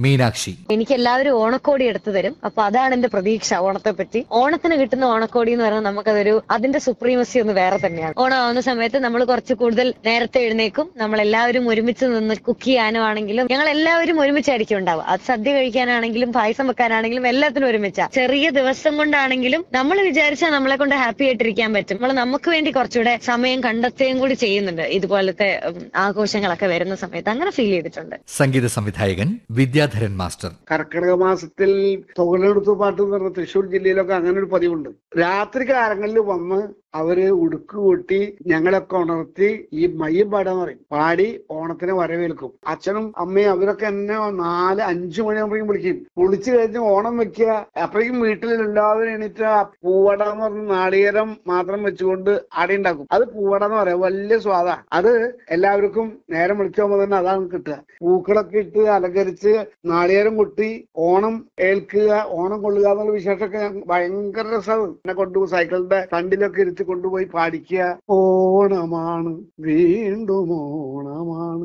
മീനാക്ഷി എനിക്ക് എല്ലാവരും ഓണക്കോടി എടുത്തു തരും അപ്പൊ അതാണ് എന്റെ പ്രതീക്ഷ ഓണത്തെ പറ്റി ഓണത്തിന് കിട്ടുന്ന ഓണക്കോടി എന്ന് പറഞ്ഞാൽ നമുക്കതൊരു അതിന്റെ സുപ്രീമസി ഒന്ന് വേറെ തന്നെയാണ് ഓണം ആവുന്ന സമയത്ത് നമ്മൾ കുറച്ച് കൂടുതൽ നേരത്തെ എഴുന്നേക്കും നമ്മൾ എല്ലാവരും ഒരുമിച്ച് നിന്ന് കുക്ക് ചെയ്യാനോ ആണെങ്കിലും ഞങ്ങൾ എല്ലാവരും ഒരുമിച്ചായിരിക്കും ഉണ്ടാവുക അത് സദ്യ കഴിക്കാനാണെങ്കിലും പായസം വെക്കാനാണെങ്കിലും എല്ലാത്തിനും ഒരുമിച്ചാ ചെറിയ ദിവസം കൊണ്ടാണെങ്കിലും നമ്മൾ വിചാരിച്ചാൽ നമ്മളെ കൊണ്ട് ഹാപ്പി ആയിട്ടിരിക്കാൻ പറ്റും നമ്മൾ നമുക്ക് വേണ്ടി കുറച്ചുകൂടെ സമയം കണ്ടെത്തുകയും കൂടി ചെയ്യുന്നുണ്ട് ഇതുപോലത്തെ ഉം, ആഘോഷങ്ങളൊക്കെ വരുന്ന സമയത്ത് അങ്ങനെ ഫീൽ ചെയ്തിട്ടുണ്ട് സംഗീത സംവിധായകൻ വിദ്യാധരൻ മാസ്റ്റർ കർക്കിടക മാസത്തിൽ തൊഴിലെടുത്തു പാട്ട് എന്ന് പറഞ്ഞ തൃശ്ശൂർ ജില്ലയിലൊക്കെ അങ്ങനെ ഒരു പതിവുണ്ട് രാത്രി കാലങ്ങളിൽ വന്ന് അവര് ഉടുക്ക് കൊട്ടി ഞങ്ങളൊക്കെ ഉണർത്തി ഈ മയ്യം പാടാന്ന് പറയും പാടി ഓണത്തിനെ വരവേൽക്കും അച്ഛനും അമ്മയും അവരൊക്കെ എന്നെ നാല് അഞ്ചു മണിയാകുമ്പോഴേക്കും വിളിക്കും വിളിച്ചു കഴിഞ്ഞ് ഓണം വെക്കുക അപ്പോഴേക്കും വീട്ടിൽ എല്ലാവരും എണീറ്റ് ആ പൂവട എന്ന് പറഞ്ഞ നാളികേരം മാത്രം വെച്ചുകൊണ്ട് അട ഉണ്ടാക്കും അത് പൂവട എന്ന് പറയാം വലിയ സ്വാദാ അത് എല്ലാവർക്കും നേരം വിളിക്കുമ്പോൾ തന്നെ അതാണ് കിട്ടുക പൂക്കളൊക്കെ ഇട്ട് അലങ്കരിച്ച് നാളികേരം കൊട്ടി ഓണം ഏൽക്കുക ഓണം കൊള്ളുക എന്നുള്ള വിശേഷമൊക്കെ ഞങ്ങ- ഭയങ്കര രസമാണ് എന്നെ കൊണ്ടുപോയി സൈക്കിളിന്റെ തണ്ടിലൊക്കെ ഇരുത്തി കൊണ്ടുപോയി പാടിക്കുക ഓണമാണ് വീണ്ടും ഓണമാണ്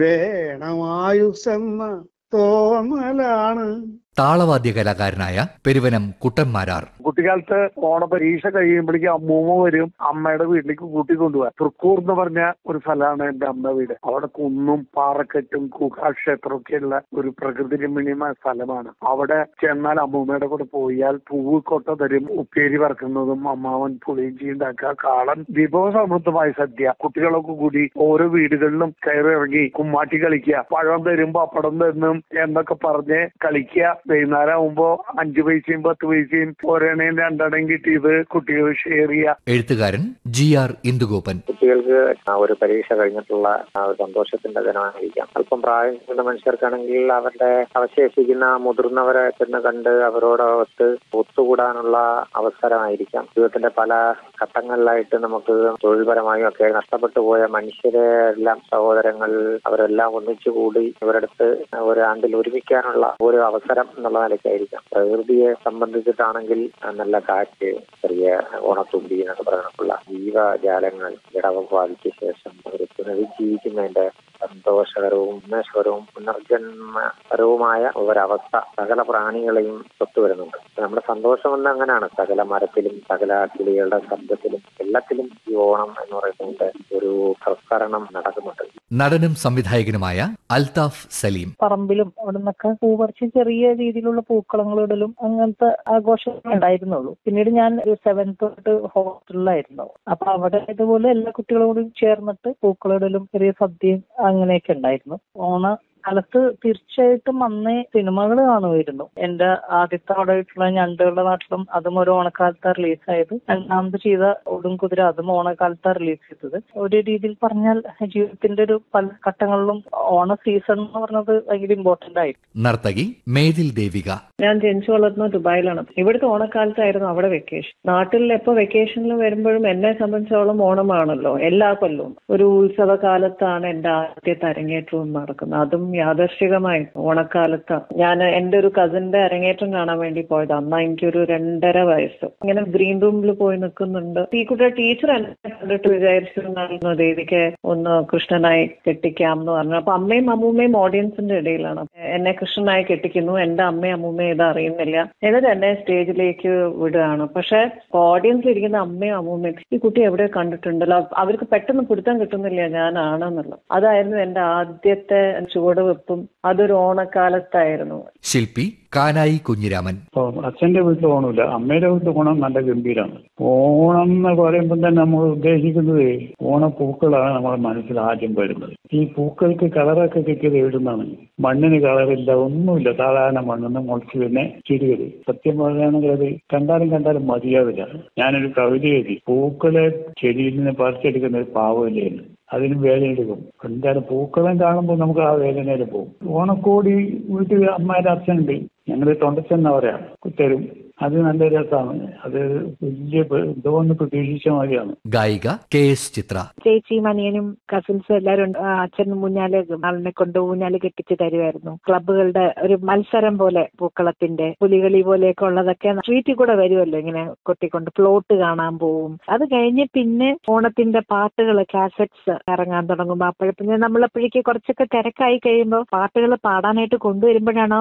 വേണമായുസെന്ന തോന്നലാണ് താളവാദ്യ കലാകാരനായ പെരുവനം കുട്ടന്മാരാർ കുട്ടിക്കാലത്ത് ഓണപരീക്ഷ കഴിയുമ്പോഴേക്കും അമ്മൂമ്മ വരും അമ്മയുടെ വീട്ടിലേക്ക് കൂട്ടിക്കൊണ്ടുപോകാൻ തൃക്കൂർ എന്ന് പറഞ്ഞ ഒരു സ്ഥലമാണ് എന്റെ അമ്മ വീട് അവിടെ കുന്നും പാറക്കെട്ടും കുഹാക്ഷേത്രവും ഒക്കെ ഉള്ള ഒരു പ്രകൃതി രമണീയമായ സ്ഥലമാണ് അവിടെ ചെന്നാൽ അമ്മൂമ്മയുടെ കൂടെ പോയാൽ പൂവ് കൊട്ട തരും ഉപ്പേരി വറക്കുന്നതും അമ്മാവൻ പുളിയിഞ്ചി ഉണ്ടാക്കുക കാളൻ വിഭവസമൃദ്ധമായ സദ്യ കുട്ടികളൊക്കെ കൂടി ഓരോ വീടുകളിലും കയറിറങ്ങി കുമ്മാട്ടി കളിക്കുക പഴം തരും പപ്പടം തരും എന്നൊക്കെ പറഞ്ഞ് കളിക്കുക വൈകുന്നേരം ആകുമ്പോ അഞ്ചു പൈസയും പത്ത് പൈസയും ഒരെണ്ണയും രണ്ടെണ്ണയും കിട്ടിയത് കുട്ടികൾ ഷെയർ ചെയ്യുക എഴുത്തുകാരൻ ജി ആർ ഇന്ദുഗോപൻ കുട്ടികൾക്ക് ആ ഒരു പരീക്ഷ കഴിഞ്ഞിട്ടുള്ള ആ ഒരു സന്തോഷത്തിന്റെ ദിനമായിരിക്കാം അല്പം പ്രായം ചെന്ന മനുഷ്യർക്കാണെങ്കിൽ അവരുടെ അവശേഷിക്കുന്ന മുതിർന്നവരെ ചെന്ന് കണ്ട് അവരോടൊത്ത് ഒത്തുകൂടാനുള്ള അവസരമായിരിക്കാം ജീവിതത്തിന്റെ പല ഘട്ടങ്ങളിലായിട്ട് നമുക്ക് തൊഴിൽപരമായും ഒക്കെ നഷ്ടപ്പെട്ടു പോയ മനുഷ്യരെ എല്ലാം സഹോദരങ്ങൾ അവരെല്ലാം ഒന്നിച്ചുകൂടി ഇവരടുത്ത് ഒരു ആണ്ടിൽ ഒരുമിക്കാനുള്ള ഒരു അവസരം എന്നുള്ള നിലയ്ക്കായിരിക്കാം പ്രകൃതിയെ സംബന്ധിച്ചിട്ടാണെങ്കിൽ നല്ല കാറ്റ് ചെറിയ ഓണത്തുമ്പി എന്നൊക്കെ പറഞ്ഞിട്ടുള്ള ജീവജാലങ്ങൾ ഇടവം ബാധിച്ച ശേഷം അവർ പുനരുജ്ജീവിക്കുന്നതിന്റെ സന്തോഷകരവും ഉന്മേഷകരവും പുനർജന്മകരവുമായ ഒരവസ്ഥ സകല പ്രാണികളെയും ഒത്തുവരുന്നുണ്ട് നമ്മുടെ സന്തോഷം എന്ന് അങ്ങനെയാണ് സകല മരത്തിലും സകല കിളികളുടെ ശബ്ദത്തിലും എല്ലാത്തിലും ഈ ഓണം എന്ന് പറയുന്നതിന്റെ ഒരു പ്രസ്കരണം നടക്കുന്നുണ്ട് നടനും സംവിധായകനുമായ അൽതാഫ് സലീം പറമ്പിലും അവിടെ നിന്നൊക്കെ പൂ പറിച്ച് ചെറിയ രീതിയിലുള്ള പൂക്കളങ്ങൾ ഇടലും അങ്ങനത്തെ ആഘോഷങ്ങൾ ഉണ്ടായിരുന്നുള്ളൂ പിന്നീട് ഞാൻ ഒരു സെവൻത് തൊട്ട് ഹോസ്റ്റലിലായിരുന്നു അപ്പൊ അവിടെ ഇതുപോലെ എല്ലാ കുട്ടികളോടും ചേർന്നിട്ട് പൂക്കളിടലും ചെറിയ സദ്യയും അങ്ങനെയൊക്കെ ഉണ്ടായിരുന്നു ഓണ കാലത്ത് തീർച്ചയായിട്ടും അന്നേ സിനിമകൾ കാണുമായിരുന്നു എന്റെ ആദ്യത്തെ ഓടായിട്ടുള്ള ഞണ്ടുകളുടെ നാട്ടിലും അതും ഒരു ഓണക്കാലത്ത് റിലീസായത് രണ്ടാമത് ചെയ്ത ഒടും കുതിര അതും ഓണക്കാലത്താണ് റിലീസ് ചെയ്തത് ഒരു രീതിയിൽ പറഞ്ഞാൽ ജീവിതത്തിന്റെ ഒരു പല ഘട്ടങ്ങളിലും ഓണ സീസൺ എന്ന് പറഞ്ഞത് ഭയങ്കര ഇമ്പോർട്ടന്റ് ആയിരുന്നു നർത്തകി മേതിൽ ദേവിക ഞാൻ ജനിച്ചു വളർന്നത് ദുബായിലാണ് ഇവിടുത്തെ ഓണക്കാലത്തായിരുന്നു അവിടെ വെക്കേഷൻ നാട്ടിൽ എപ്പോ വെക്കേഷനിൽ വരുമ്പോഴും എന്നെ സംബന്ധിച്ചോളം ഓണമാണല്ലോ എല്ലാ കൊല്ലവും ഒരു ഉത്സവ കാലത്താണ് എന്റെ ആദ്യത്തെ അരങ്ങേറ്റവും നടക്കുന്നത് അതും യാദർശികമായി ഓണക്കാലത്ത് ഞാൻ എന്റെ ഒരു കസിന്റെ അരങ്ങേറ്റം കാണാൻ വേണ്ടി പോയത് അന്ന് എനിക്കൊരു രണ്ടര വയസ്സ് ഇങ്ങനെ ഗ്രീൻ റൂമിൽ പോയി നിൽക്കുന്നുണ്ട് ഈ കുട്ടിയുടെ ടീച്ചർ എന്നെ കണ്ടിട്ട് വിചാരിച്ചിരുന്നു ദേവിക്ക് ഒന്ന് കൃഷ്ണനായി കെട്ടിക്കാം എന്ന് പറഞ്ഞു അപ്പൊ അമ്മയും അമ്മൂമ്മയും ഓഡിയൻസിന്റെ ഇടയിലാണ് എന്നെ കൃഷ്ണനായി കെട്ടിക്കുന്നു എന്റെ അമ്മയും അമ്മൂമ്മയും ഇത് അറിയുന്നില്ല എന്നിട്ട് എന്നെ സ്റ്റേജിലേക്ക് വിടുകയാണ് പക്ഷെ ഓഡിയൻസിൽ ഇരിക്കുന്ന അമ്മയും അമ്മൂമ്മയും ഈ കുട്ടി എവിടെ കണ്ടിട്ടുണ്ടല്ലോ അവർക്ക് പെട്ടെന്ന് പിടുത്തം കിട്ടുന്നില്ല ഞാനാണെന്നുള്ളത് അതായിരുന്നു എന്റെ ആദ്യത്തെ ചുവടുവെപ്പും അതൊരു ഓണക്കാലത്തായിരുന്നു ശില്പി കാനായി കുഞ്ഞിരാമൻ ഇപ്പൊ അച്ഛന്റെ വീട്ടിൽ ഓണമില്ല അമ്മയുടെ വീട്ടിൽ ഓണം നല്ല ഗംഭീരമാണ് ഓണം എന്ന് പറയുമ്പോൾ തന്നെ നമ്മൾ ഉദ്ദേശിക്കുന്നത് ഓണപ്പൂക്കളാണ് നമ്മുടെ മനസ്സിൽ ആദ്യം വരുന്നത് ഈ പൂക്കൾക്ക് കളറൊക്കെ കിട്ടിയത് എവിടുന്നാണ് മണ്ണിന് കളറില്ല ഒന്നുമില്ല സാധാരണ മണ്ണിന്ന് മുളച്ച് പിന്നെ ചെടികൾ സത്യം പറയുകയാണെങ്കിൽ അത് കണ്ടാലും കണ്ടാലും മതിയാവില്ല ഞാനൊരു കവിത എഴുതി പൂക്കളെ ചെടിയിൽ നിന്ന് പറിച്ചെടുക്കുന്ന ഒരു പാവമില്ലേന്ന് അതിനും വേദനയെടുക്കും എന്തായാലും പൂക്കളം കാണുമ്പോൾ നമുക്ക് ആ വേദനയിൽ പോകും ഓണക്കോടി വീട്ടിൽ അമ്മയുടെ അച്ഛനുണ്ട് ഞങ്ങൾ തൊണ്ടച്ചൻ എന്നാ പറയാ തരും അത് നല്ല രസമാണ് അത് വലിയ പ- എന്തോ ഒന്ന് പ്രതീക്ഷിച്ച മാതിരിയാണ് ഗായിക കെ എസ് ചിത്ര ചേച്ചിയും അനിയനും കസിൻസും എല്ലാവരും ഉണ്ട്. ആ, അച്ഛൻ ഊഞ്ഞാല് ആളിനെ കൊണ്ട് ഊഞ്ഞാല് കെട്ടിച്ച് തരുമായിരുന്നു ക്ലബ്ബുകളുടെ ഒരു മത്സരം പോലെ പൂക്കളത്തിന്റെ പുലികളി പോലെയൊക്കെ ഉള്ളതൊക്കെ സ്ട്രീറ്റിൽ കൂടെ വരുമല്ലോ ഇങ്ങനെ കൊട്ടിക്കൊണ്ട് ഫ്ലോട്ട് കാണാൻ പോവും അത് കഴിഞ്ഞ് പിന്നെ ഓണത്തിന്റെ പാട്ടുകൾ കാസറ്റ്സ് ഇറങ്ങാൻ തുടങ്ങുമ്പോൾ അപ്പോഴേ പിന്നെ നമ്മളപ്പോഴേക്ക് കുറച്ചൊക്കെ തിരക്കായി കഴിയുമ്പോൾ പാട്ടുകൾ പാടാനായിട്ട് കൊണ്ടുവരുമ്പോഴാണ്